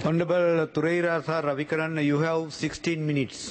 Honorable Tureirasa Ravikaran, you have 16 minutes.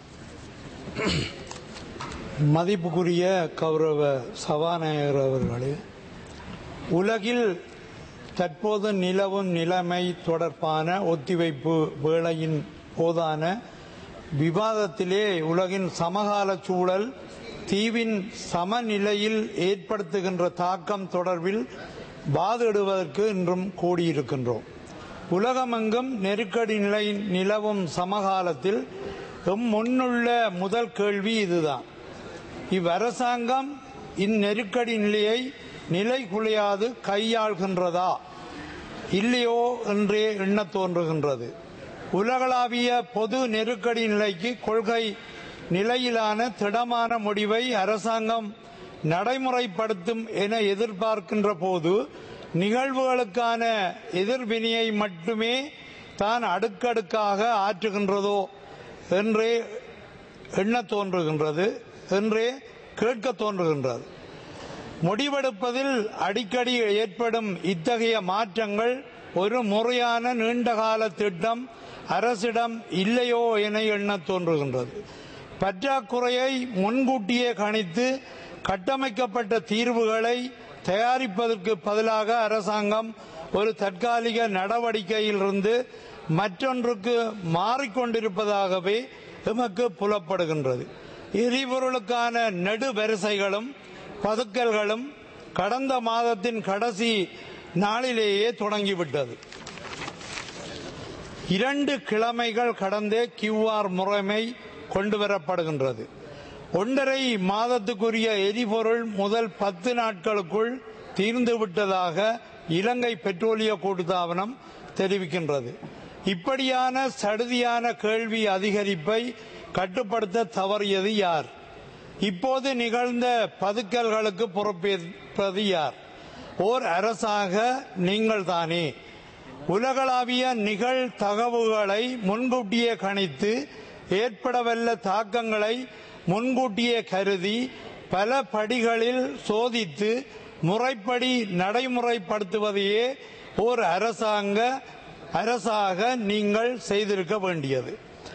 மதிப்புக்குரிய கௌரவ சபாநாயகர் அவர்களே உலகில் தற்போது நிலவும் நிலைமை தொடர்பான ஒத்திவைப்பு வேளையின் போதான விவாதத்திலே உலகின் சமகால சூழல் தீவின் சமநிலையில் ஏற்படுத்துகின்ற தாக்கம் தொடர்பில் வாதிடுவதற்கு இன்றும் கூடியிருக்கின்றோம் உலகமெங்கும் நெருக்கடி நிலை நிலவும் சமகாலத்தில் எம் முன்னுள்ள முதல் கேள்வி இதுதான் இவ்வரசாங்கம் இந்நெருக்கடி நிலையை நிலை குலையாது கையாள்கின்றதா இல்லையோ என்றே எண்ணத் தோன்றுகின்றது உலகளாவிய பொது நெருக்கடி நிலைக்கு கொள்கை நிலையிலான திடமான முடிவை அரசாங்கம் நடைமுறைப்படுத்தும் என எதிர்பார்க்கின்ற போது நிகழ்வுகளுக்கான எதிர்வினையை மட்டுமே தான் அடுக்கடுக்காக ஆற்றுகின்றதோ என்றே எண்ணத் தோன்றுகின்றது என்றே கேட்க தோன்றுகின்றது முடிவெடுப்பதில் அடிக்கடி ஏற்படும் இத்தகைய மாற்றங்கள் ஒரு முறையான நீண்டகால திட்டம் அரசிடம் இல்லையோ என எண்ணத் தோன்றுகின்றது பற்றாக்குறையை முன்கூட்டியே கணித்து கட்டமைக்கப்பட்ட தீர்வுகளை தயாரிப்பதற்கு பதிலாக அரசாங்கம் ஒரு தற்காலிக நடவடிக்கையிலிருந்து மற்றொன்றுக்கு மாறிக்கொண்டிருப்பதாகவே எமக்கு புலப்படுகின்றது எரிபொருளுக்கான நெடு வரிசைகளும் பதுக்கல்களும் கடந்த மாதத்தின் கடைசி நாளிலேயே தொடங்கிவிட்டது இரண்டு கிழமைகள் கடந்தே கியூஆர் முறைமை கொண்டுவரப்படுகின்றது ஒன்றரை மாதத்துக்குரிய எரிபொருள் முதல் பத்து நாட்களுக்குள் தீர்ந்துவிட்டதாக இலங்கை பெட்ரோலிய கூட்டுத்தாபனம் தெரிவிக்கின்றது இப்படியான சடுதியான கேள்வி அதிகரிப்பை கட்டுப்படுத்த தவறியது யார் இப்போது நிகழ்ந்த பதுக்கல்களுக்கு பொறுப்பேற்பது யார் ஓர் அரசாக நீங்கள் தானே உலகளாவிய நிகழ் தகவுகளை முன்கூட்டியே கணித்து ஏற்படவல்ல தாக்கங்களை முன்கூட்டியே கருதி பல படிகளில் சோதித்து முறைப்படி நடைமுறைப்படுத்துவதையே ஓர் அரசாங்க அரசாக நீங்கள் செய்திருக்க வேண்டியது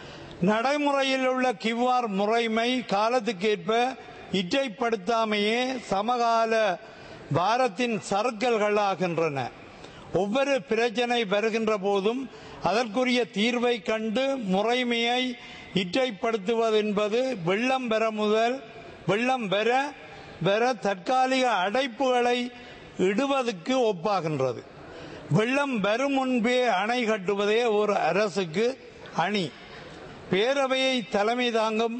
நடைமுறையில் உள்ள கிவ்வார் முறைமை காலத்துக்கேற்ப இற்றைப்படுத்தாமையே சமகால பாரத்தின் சறுக்கல்களாகின்றன ஒவ்வொரு பிரச்சனை வருகின்ற போதும் அதற்குரிய தீர்வை கண்டு முறைமையை இற்றைப்படுத்துவது என்பது வெள்ளம் பெற முதல் வெள்ளம் பெற பெற தற்காலிக அடைப்புகளை இடுவதற்கு ஒப்பாகின்றது வெள்ளம் வரும் முன்பே அணை கட்டுவதே ஒரு அரசுக்கு அணி பேரவையை தலைமை தாங்கும்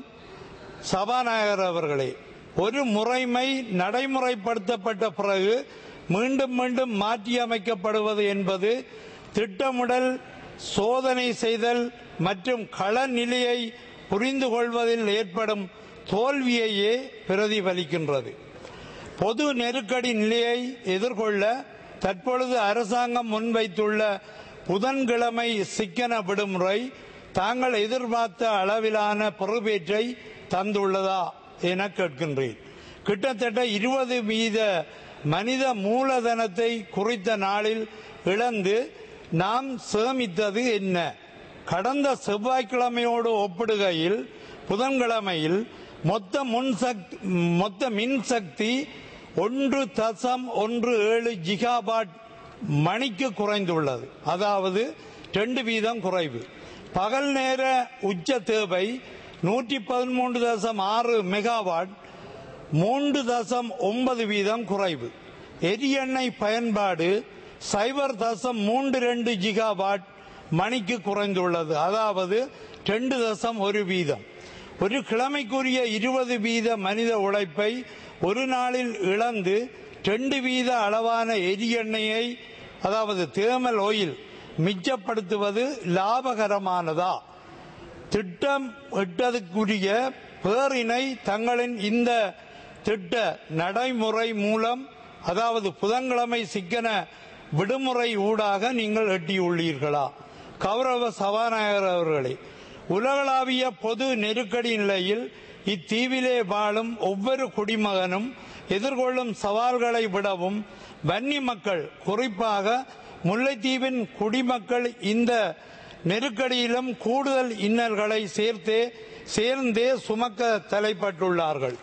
சபாநாயகர் அவர்களே ஒரு முறைமை நடைமுறைப்படுத்தப்பட்ட பிறகு மீண்டும் மீண்டும் மாற்றியமைக்கப்படுவது என்பது திட்டமிடல் சோதனை செய்தல் மற்றும் கள நிலையை புரிந்து கொள்வதில் ஏற்படும் தோல்வியையே பிரதிபலிக்கின்றது பொது நெருக்கடி நிலையை எதிர்கொள்ள தற்பொழுது அரசாங்கம் முன்வைத்துள்ள புதன்கிழமை சிக்கன விடுமுறை தாங்கள் எதிர்பார்த்த அளவிலான பொறுப்பேற்றை தந்துள்ளதா என கேட்கின்றேன் கிட்டத்தட்ட இருபது வீத மனித மூலதனத்தை குறித்த நாளில் இழந்து நாம் சேமித்தது என்ன கடந்த செவ்வாய்க்கிழமையோடு ஒப்பிடுகையில் புதன்கிழமையில் மொத்த முன்சக்தி மொத்த மின்சக்தி ஒன்று தசம் ஒன்று ஏழு ஜிகாபாட் மணிக்கு குறைந்துள்ளது அதாவது ரெண்டு வீதம் குறைவு பகல் நேர உச்ச தேவை நூற்றி பதிமூன்று தசம் ஆறு மெகாவாட் மூன்று தசம் ஒன்பது வீதம் குறைவு எரியெண்ணெய் பயன்பாடு சைபர் தசம் மூன்று ரெண்டு ஜிகாவாட் மணிக்கு குறைந்துள்ளது அதாவது ரெண்டு தசம் ஒரு வீதம் ஒரு கிழமைக்குரிய இருபது வீத மனித உழைப்பை ஒரு நாளில் இழந்து ரெண்டு வீத அளவான எரியெண்ணெயை அதாவது தேமல் ஓயில் மிச்சப்படுத்துவது லாபகரமானதா திட்டம் இட்டதுக்குரிய பேரினை தங்களின் இந்த திட்ட நடைமுறை மூலம் அதாவது புதன்கிழமை சிக்கன விடுமுறை ஊடாக நீங்கள் எட்டியுள்ளீர்களா கௌரவ சபாநாயகர் அவர்களே உலகளாவிய பொது நெருக்கடி நிலையில் இத்தீவிலே வாழும் ஒவ்வொரு குடிமகனும் எதிர்கொள்ளும் சவால்களை விடவும் வன்னி மக்கள் குறிப்பாக முல்லைத்தீவின் குடிமக்கள் இந்த நெருக்கடியிலும் கூடுதல் இன்னல்களை சேர்த்தே சேர்ந்தே சுமக்க தலைப்பட்டுள்ளார்கள்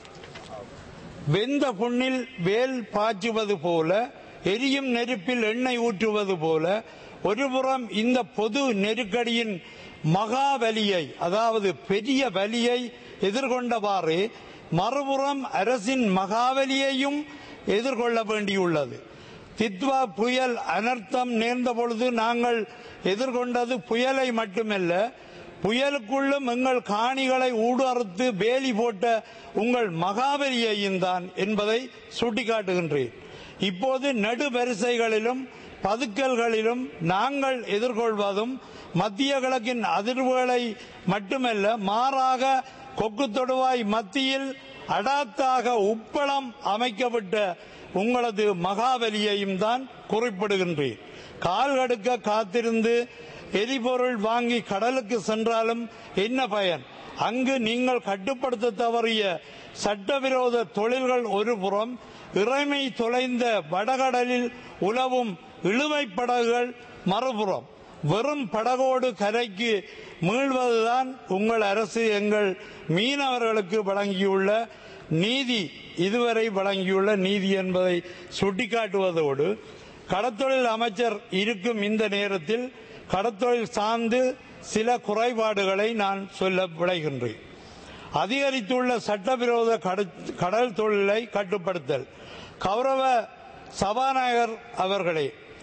வெந்த புண்ணில் வேல் பாய்ச்சுவது போல எரியும் நெருப்பில் எண்ணெய் ஊற்றுவது போல ஒருபுறம் இந்த பொது நெருக்கடியின் மகா வலியை அதாவது பெரிய வலியை எதிர்கொண்டவாறு மறுபுறம் அரசின் மகாவலியையும் எதிர்கொள்ள வேண்டியுள்ளது தித்வா புயல் அனர்த்தம் நேர்ந்த பொழுது நாங்கள் எதிர்கொண்டது புயலை மட்டுமல்ல புயலுக்குள்ளும் எங்கள் காணிகளை ஊடறுத்து வேலி போட்ட உங்கள் மகாபலியையும் தான் என்பதை சுட்டிக்காட்டுகின்றேன் இப்போது நடுவரிசைகளிலும் பதுக்கல்களிலும் நாங்கள் எதிர்கொள்வதும் மத்திய கிழக்கின் அதிர்வுகளை மட்டுமல்ல மாறாக கொக்கு தொடுவாய் மத்தியில் அடாத்தாக உப்பளம் அமைக்கப்பட்ட உங்களது மகாபலியையும் தான் குறிப்பிடுகின்றேன் கால் கடுக்க காத்திருந்து எரிபொருள் வாங்கி கடலுக்கு சென்றாலும் என்ன பயன் அங்கு நீங்கள் கட்டுப்படுத்த தவறிய சட்டவிரோத தொழில்கள் ஒரு புறம் இறைமை தொலைந்த வடகடலில் உலவும் இழுவை படகுகள் மறுபுறம் வெறும் படகோடு கரைக்கு மீள்வதுதான் உங்கள் அரசு எங்கள் மீனவர்களுக்கு வழங்கியுள்ள நீதி இதுவரை வழங்கியுள்ள நீதி என்பதை சுட்டிக்காட்டுவதோடு கடத்தொழில் அமைச்சர் இருக்கும் இந்த நேரத்தில் கடத்தொழில் சார்ந்து சில குறைபாடுகளை நான் சொல்ல விளைகின்றேன் அதிகரித்துள்ள சட்டவிரோத கடு- கடல் தொழிலை கட்டுப்படுத்தல் கௌரவ சபாநாயகர் அவர்களே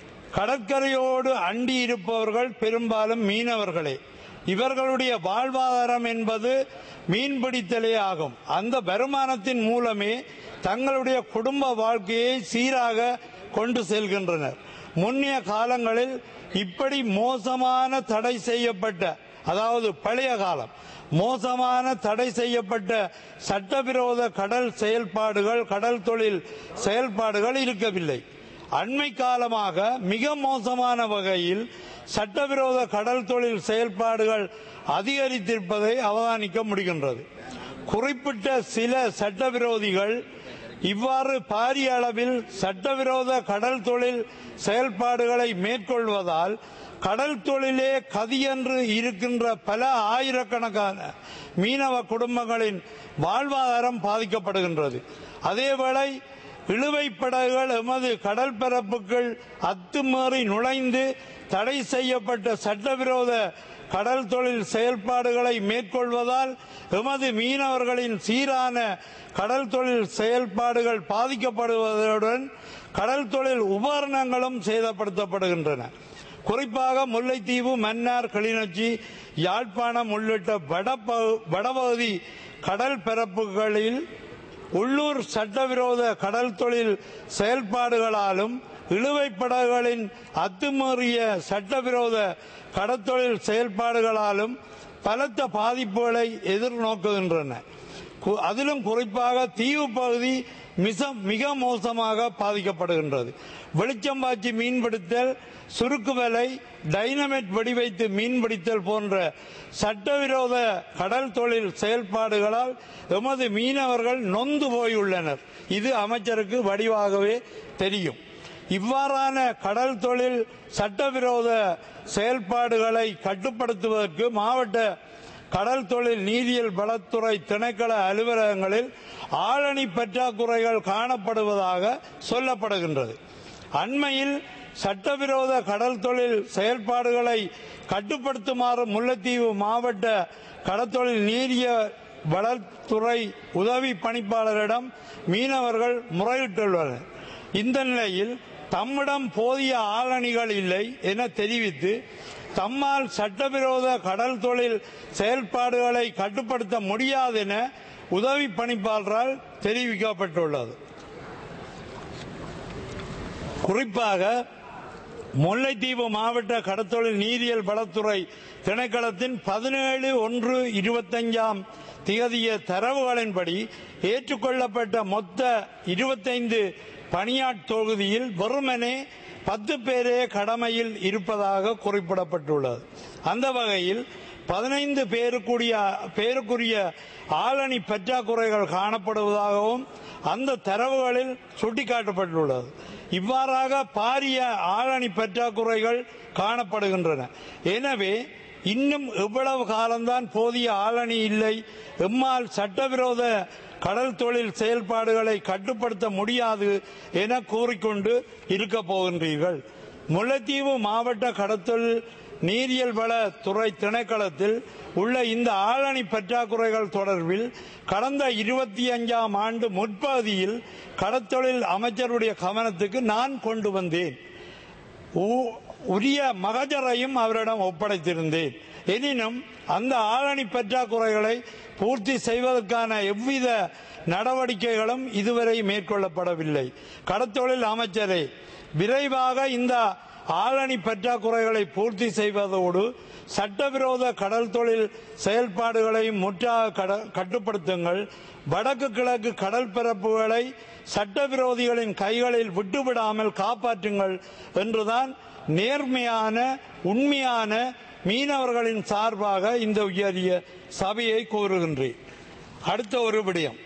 கடற்கரையோடு அண்டி இருப்பவர்கள் பெரும்பாலும் மீனவர்களே இவர்களுடைய வாழ்வாதாரம் என்பது மீன்பிடித்தலே ஆகும் அந்த வருமானத்தின் மூலமே தங்களுடைய குடும்ப வாழ்க்கையை சீராக கொண்டு செல்கின்றனர் முன்னைய காலங்களில் இப்படி மோசமான தடை செய்யப்பட்ட அதாவது பழைய காலம் மோசமான தடை செய்யப்பட்ட சட்டவிரோத கடல் செயல்பாடுகள் கடல் தொழில் செயல்பாடுகள் இருக்கவில்லை அண்மை காலமாக மிக மோசமான வகையில் சட்டவிரோத கடல் தொழில் செயல்பாடுகள் அதிகரித்திருப்பதை அவதானிக்க முடிகின்றது குறிப்பிட்ட சில சட்டவிரோதிகள் இவ்வாறு பாரிய அளவில் சட்டவிரோத கடல் தொழில் செயல்பாடுகளை மேற்கொள்வதால் கடல் தொழிலே கதியென்று இருக்கின்ற பல ஆயிரக்கணக்கான மீனவ குடும்பங்களின் வாழ்வாதாரம் பாதிக்கப்படுகின்றது அதேவேளை இழுவை படகுகள் எமது கடல் பரப்புக்குள் அத்துமீறி நுழைந்து தடை செய்யப்பட்ட சட்டவிரோத கடல் தொழில் செயல்பாடுகளை மேற்கொள்வதால் எமது மீனவர்களின் சீரான கடல் தொழில் செயல்பாடுகள் பாதிக்கப்படுவதுடன் கடல் தொழில் உபகரணங்களும் சேதப்படுத்தப்படுகின்றன குறிப்பாக முல்லைத்தீவு மன்னார் கிளிநொச்சி யாழ்ப்பாணம் உள்ளிட்ட வடபகு- வடபகுதி கடல் பரப்புகளில் உள்ளூர் சட்டவிரோத கடல் தொழில் செயல்பாடுகளாலும் இழுவை படகுகளின் அத்துமீறிய சட்டவிரோத கடற்தொழில் செயல்பாடுகளாலும் பலத்த பாதிப்புகளை எதிர்நோக்குகின்றன கு- அதிலும் குறிப்பாக தீவு பகுதி மிக மிக மோசமாக பாதிக்கப்படுகின்றது வெளிச்சம் பாய்ச்சி மீன்பிடித்தல் சுருக்கு வலை டைனமைட் வெடிவைத்து மீன்பிடித்தல் போன்ற சட்டவிரோத கடல் தொழில் செயல்பாடுகளால் எமது மீனவர்கள் நொந்து போயுள்ளனர் இது அமைச்சருக்கு வடிவாகவே தெரியும் இவ்வாறான கடல் தொழில் சட்டவிரோத செயல்பாடுகளை கட்டுப்படுத்துவதற்கு மாவட்ட கடல் தொழில் நீரியல் வளத்துறை திணைக்கள அலுவலகங்களில் ஆளணி பற்றாக்குறைகள் காணப்படுவதாக சொல்லப்படுகின்றது அண்மையில் சட்டவிரோத கடல் தொழில் செயல்பாடுகளை கட்டுப்படுத்துமாறு முல்லைத்தீவு மாவட்ட கடற்தொழில் நீரிய வளத்துறை உதவி பணிப்பாளரிடம் மீனவர்கள் முறையிட்டுள்ளனர் இந்த நிலையில் தம்மிடம் போதிய ஆளணிகள் இல்லை என தெரிவித்து தம்மால் சட்டவிரோத கடல் தொழில் செயல்பாடுகளை கட்டுப்படுத்த முடியாது என உதவி பணிப்பாளரால் தெரிவிக்கப்பட்டுள்ளது குறிப்பாக முல்லைத்தீவு மாவட்ட கடத்தொழில் நீரியல் வளத்துறை திணைக்களத்தின் பதினேழு ஒன்று இருபத்தஞ்சாம் திகதிய தரவுகளின்படி ஏற்றுக்கொள்ளப்பட்ட மொத்த இருபத்தைந்து பணியாட் தொகுதியில் வெறுமனே பத்து பேரே கடமையில் இருப்பதாக குறிப்பிடப்பட்டுள்ளது அந்த வகையில் பதினைந்து பேருக்குரிய பேருக்குரிய ஆளணி பற்றாக்குறைகள் காணப்படுவதாகவும் அந்த தரவுகளில் சுட்டிக்காட்டப்பட்டுள்ளது இவ்வாறாக பாரிய ஆளணி பற்றாக்குறைகள் காணப்படுகின்றன எனவே இன்னும் எவ்வளவு காலம்தான் போதிய ஆளணி இல்லை எம்மால் சட்டவிரோத கடல் தொழில் செயல்பாடுகளை கட்டுப்படுத்த முடியாது என கூறிக்கொண்டு இருக்க போகின்றீர்கள் முல்லைத்தீவு மாவட்ட கடத்தொழில் நீரியல் வள துறை திணைக்களத்தில் உள்ள இந்த ஆளணி பற்றாக்குறைகள் தொடர்பில் கடந்த இருபத்தி அஞ்சாம் ஆண்டு முற்பகுதியில் கடத்தொழில் அமைச்சருடைய கவனத்துக்கு நான் கொண்டு வந்தேன் உ- உரிய மகஜரையும் அவரிடம் ஒப்படைத்திருந்தேன் எனினும் அந்த ஆளணி பற்றாக்குறைகளை பூர்த்தி செய்வதற்கான எவ்வித நடவடிக்கைகளும் இதுவரை மேற்கொள்ளப்படவில்லை கடத்தொழில் அமைச்சரே விரைவாக இந்த ஆளணி பற்றாக்குறைகளை பூர்த்தி செய்வதோடு சட்டவிரோத கடல் தொழில் செயல்பாடுகளையும் முற்றாக கட- கட்டுப்படுத்துங்கள் வடக்கு கிழக்கு கடல் பரப்புகளை சட்டவிரோதிகளின் கைகளில் விட்டுவிடாமல் காப்பாற்றுங்கள் என்றுதான் நேர்மையான உண்மையான மீனவர்களின் சார்பாக இந்த உயரிய சபையை கூறுகின்றேன் அடுத்த ஒரு விடயம்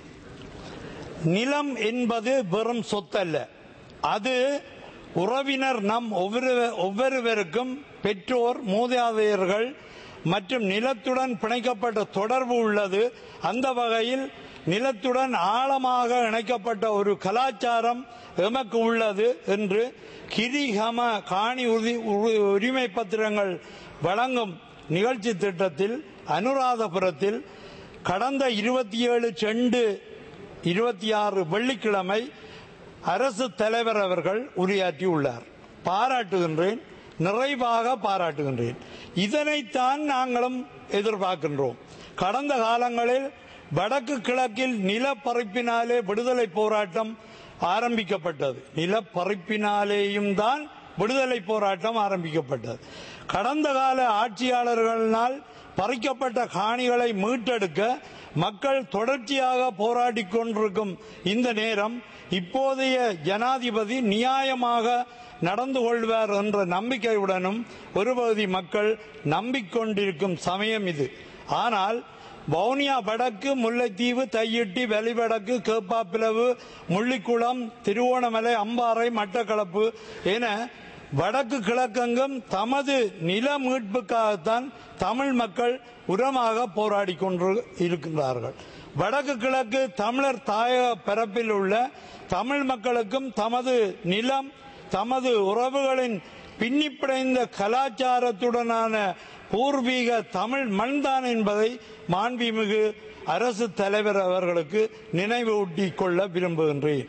நிலம் என்பது வெறும் சொத்தல்ல அது உறவினர் நம் ஒவ்வொரு ஒவ்வொருவருக்கும் பெற்றோர் மூதாதையர்கள் மற்றும் நிலத்துடன் பிணைக்கப்பட்ட தொடர்பு உள்ளது அந்த வகையில் நிலத்துடன் ஆழமாக இணைக்கப்பட்ட ஒரு கலாச்சாரம் எமக்கு உள்ளது என்று கிரிகம காணி உறுதி- உறு- உரிமை பத்திரங்கள் வழங்கும் நிகழ்ச்சி திட்டத்தில் அனுராதபுரத்தில் கடந்த இருபத்தி ஏழு செண்டு இருபத்தி ஆறு வெள்ளிக்கிழமை அரசு தலைவர் அவர்கள் உரையாற்றியுள்ளார் பாராட்டுகின்றேன் நிறைவாக பாராட்டுகின்றேன் இதனைத்தான் நாங்களும் எதிர்பார்க்கின்றோம் கடந்த காலங்களில் வடக்கு கிழக்கில் நிலப்பறிப்பினாலே விடுதலை போராட்டம் ஆரம்பிக்கப்பட்டது நிலப்பறிப்பினாலேயும் தான் விடுதலை போராட்டம் ஆரம்பிக்கப்பட்டது கடந்த கால ஆட்சியாளர்களால் பறிக்கப்பட்ட காணிகளை மீட்டெடுக்க மக்கள் தொடர்ச்சியாக போராடி கொண்டிருக்கும் இந்த நேரம் இப்போதைய ஜனாதிபதி நியாயமாக நடந்து கொள்வார் என்ற நம்பிக்கையுடனும் ஒரு பகுதி மக்கள் நம்பிக்கொண்டிருக்கும் சமயம் இது ஆனால் வவுனியா வடக்கு முல்லைத்தீவு தையிட்டி வெளிவடக்கு கேப்பாப்பிளவு முள்ளிக்குளம் திருவோணமலை அம்பாறை மட்டக்களப்பு என வடக்கு கிழக்கெங்கும் தமது நில மீட்புக்காகத்தான் தமிழ் மக்கள் உரமாக போராடி கொண்டு இருக்கின்றார்கள் வடக்கு கிழக்கு தமிழர் தாயக பரப்பில் உள்ள தமிழ் மக்களுக்கும் தமது நிலம் தமது உறவுகளின் பின்னிப்பிடைந்த கலாச்சாரத்துடனான பூர்வீக தமிழ் மண்தான் என்பதை மாண்புமிகு அரசு தலைவர் அவர்களுக்கு நினைவூட்டிக் கொள்ள விரும்புகின்றேன்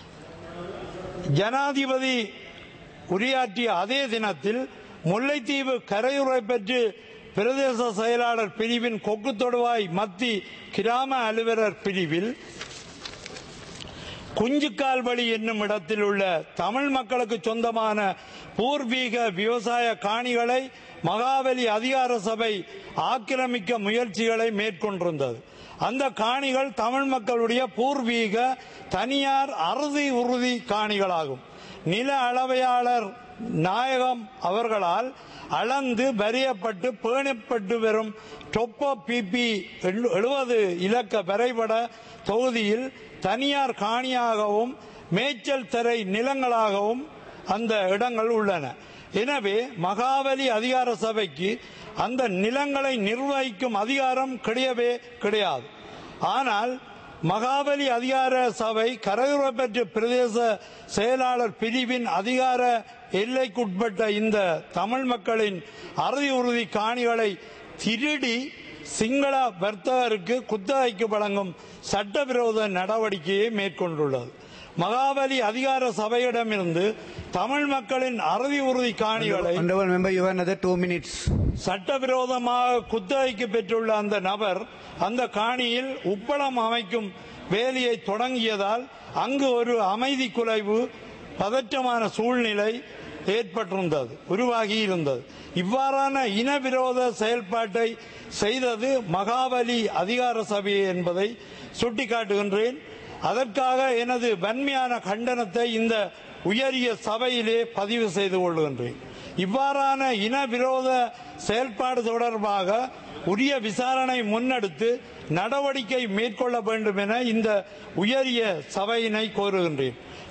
ஜனாதிபதி உரையாற்றிய அதே தினத்தில் முல்லைத்தீவு கரையுறை பெற்று பிரதேச செயலாளர் பிரிவின் கொக்கு தொடுவாய் மத்தி கிராம அலுவலர் பிரிவில் குஞ்சுக்கால்வழி என்னும் இடத்தில் உள்ள தமிழ் மக்களுக்கு சொந்தமான பூர்வீக விவசாய காணிகளை மகாவலி அதிகார சபை ஆக்கிரமிக்க முயற்சிகளை மேற்கொண்டிருந்தது அந்த காணிகள் தமிழ் மக்களுடைய பூர்வீக தனியார் அறுதி உறுதி காணிகளாகும் நில அளவையாளர் நாயகம் அவர்களால் அளந்து வரியப்பட்டு பேணப்பட்டு வரும் டொப்போ பிபி எழுபது இலக்க வரைபட தொகுதியில் தனியார் காணியாகவும் மேய்ச்சல் திரை நிலங்களாகவும் அந்த இடங்கள் உள்ளன எனவே மகாவலி அதிகார சபைக்கு அந்த நிலங்களை நிர்வகிக்கும் அதிகாரம் கிடையவே கிடையாது ஆனால் மகாபலி அதிகார சபை கரையுறை பெற்ற பிரதேச செயலாளர் பிரிவின் அதிகார எல்லைக்குட்பட்ட இந்த தமிழ் மக்களின் அறுதி உறுதி காணிகளை திருடி சிங்கள வர்த்தகருக்கு குத்தகைக்கு வழங்கும் சட்டவிரோத நடவடிக்கையை மேற்கொண்டுள்ளது மகாபலி அதிகார சபையிடமிருந்து தமிழ் மக்களின் அறுதி உறுதி காணிகளை Honorable member, you have another two minutes. சட்டவிரோதமாக குத்தகைக்கு பெற்றுள்ள அந்த நபர் அந்த காணியில் உப்பளம் அமைக்கும் வேலையை தொடங்கியதால் அங்கு ஒரு அமைதி குலைவு பதற்றமான சூழ்நிலை ஏற்பட்டிருந்தது உருவாகி இருந்தது இவ்வாறான இனவிரோத செயல்பாட்டை செய்தது மகாபலி அதிகார சபை என்பதை சுட்டிக்காட்டுகின்றேன் அதற்காக எனது வன்மையான கண்டனத்தை இந்த உயரிய சபையிலே பதிவு செய்து கொள்கின்றேன் இவ்வாறான இன விரோத செயல்பாடு தொடர்பாக உரிய விசாரணை முன்னெடுத்து நடவடிக்கை மேற்கொள்ள வேண்டும் என இந்த உயரிய சபையினை கோருகின்றேன்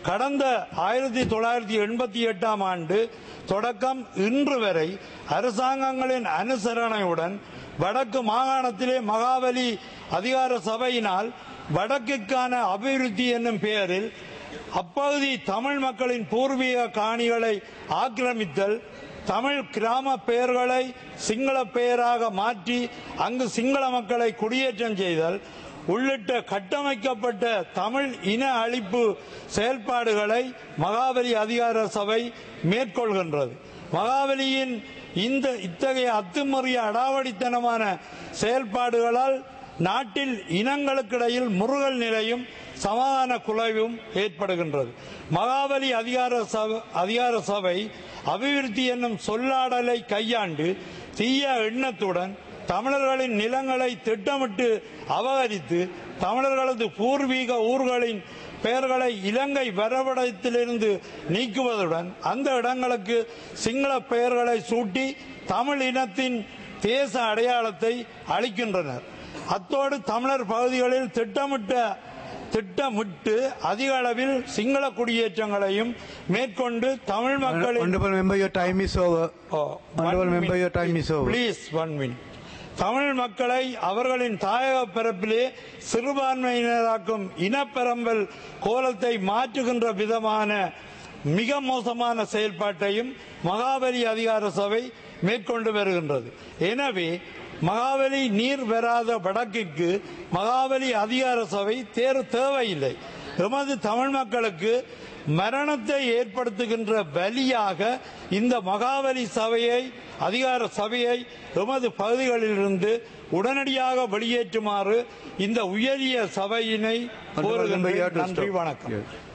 கடந்த ஆயிரத்தி தொள்ளாயிரத்தி எண்பத்தி எட்டாம் ஆண்டு தொடக்கம் இன்று வரை அரசாங்கங்களின் அனுசரணையுடன் வடக்கு மாகாணத்திலே மகாபலி அதிகார சபையினால் வடக்குக்கான அபிவிருத்தி என்னும் பெயரில் அப்பகுதி தமிழ் மக்களின் பூர்வீக காணிகளை ஆக்கிரமித்தல் தமிழ் கிராம பெயர்களை சிங்கள பெயராக மாற்றி அங்கு சிங்கள மக்களை குடியேற்றம் செய்தல் உள்ளிட்ட கட்டமைக்கப்பட்ட தமிழ் இன அழிப்பு செயல்பாடுகளை மகாபலி அதிகார சபை மேற்கொள்கின்றது மகாபலியின் இந்த இத்தகைய அத்துமறிய அடாவடித்தனமான செயல்பாடுகளால் நாட்டில் இனங்களுக்கிடையில் முருகல் நிலையும் சமாதான குலைவும் ஏற்படுகின்றது மகாபலி அதிகார சபை அதிகார சபை அபிவிருத்தி என்னும் சொல்லாடலை கையாண்டு தீய எண்ணத்துடன் தமிழர்களின் நிலங்களை திட்டமிட்டு அபகரித்து தமிழர்களது பூர்வீக ஊர்களின் பெயர்களை இலங்கை வரைபடத்திலிருந்து நீக்குவதுடன் அந்த இடங்களுக்கு சிங்கள பெயர்களை சூட்டி தமிழ் இனத்தின் தேச அடையாளத்தை அளிக்கின்றனர் அத்தோடு தமிழர் பகுதிகளில் திட்டமிட்ட திட்டமிட்டு அதிக அளவில் சிங்கள குடியேற்றங்களையும் மேற்கொண்டு தமிழ் மக்களின் Honorable member, your time is over. Honorable member, your time is over. Please one minute Tamil மக்களை அவர்களின் தாயக பிறப்பிலே சிறுபான்மையினராக்கும் இனப்பெரம்பல் கோலத்தை மாற்றுகின்ற விதமான மிக மோசமான செயல்பாட்டையும் மகாபலி அதிகார சபை மேற்கொண்டு வருகின்றது எனவே மகாபலி நீர் பெறாத வடக்கிற்கு மகாபலி அதிகார சபை தேர் தேவையில்லை எமது தமிழ் மக்களுக்கு மரணத்தை ஏற்படுத்துகின்ற பலியாக இந்த மகாபலி சபையை அதிகார சபையை எமது பகுதிகளிலிருந்து உடனடியாக வெளியேற்றுமாறு இந்த உயரிய சபையினை Honorable member, you have கோருகின்றேன் to நன்றி stop. வணக்கம் Yes.